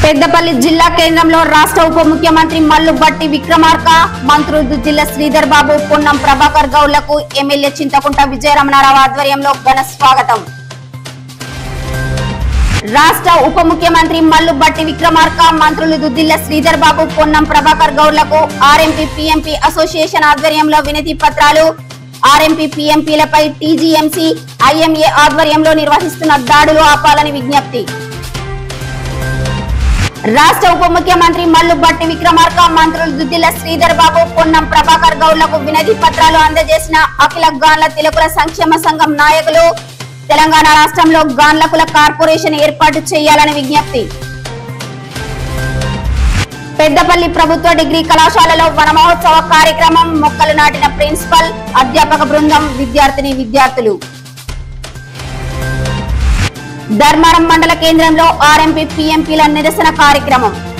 పెద్దపల్లి జిల్లా కేంద్రంలో రాష్ట్ర ఉప ముఖ్యమంత్రి మల్లు బట్టి విక్రమార్క మంత్రులు దుద్దిల్ల శ్రీధర్ బాబు పొన్నం ప్రభాకర్ గౌడ్లకు ఎమ్మెల్యే చింతకుంట విజయరమణారావు ఆధ్వర్యంలో ఘన స్వాగతం రాష్ట్ర ఉప ముఖ్యమంత్రి మల్లు బట్టి విక్రమార్క మంత్రులు దుద్దిల్ల శ్రీధర్ బాబు పొన్నం ప్రభాకర్ గౌడ్లకు ఆర్ఎంపీ పిఎంపీ అసోసియేషన్ ఆధ్వర్యంలో వినతి పత్రాలు ఆర్ఎంపీ పిఎంపీలపై టీజీఎంసీ ఐఎంఏ ఆధ్వర్యంలో నిర్వహిస్తున్న దాడులు ఆపాలని విజ్ఞప్తి రాష్ట్ర ఉప ముఖ్యమంత్రి మల్లు బట్టి విక్రమార్క మంత్రులు దుద్దిల శ్రీధర్ బాబు పొన్నం ప్రభాకర్ గౌడ్లకు వినతి పత్రాలు అందజేసిన అఖిల గాన్ల తిలకుల సంక్షేమ సంఘం నాయకులు తెలంగాణ రాష్ట్రంలో గాన్లకుల కార్పొరేషన్ ఏర్పాటు చేయాలని విజ్ఞప్తి పెద్దపల్లి ప్రభుత్వ డిగ్రీ కళాశాలలో వన మహోత్సవ కార్యక్రమం మొక్కలు నాటిన ప్రిన్సిపల్ అధ్యాపక బృందం విద్యార్థిని విద్యార్థులు ధర్మారం మండల కేంద్రంలో ఆర్ఎంపీ పిఎంపీల నిరసన కార్యక్రమం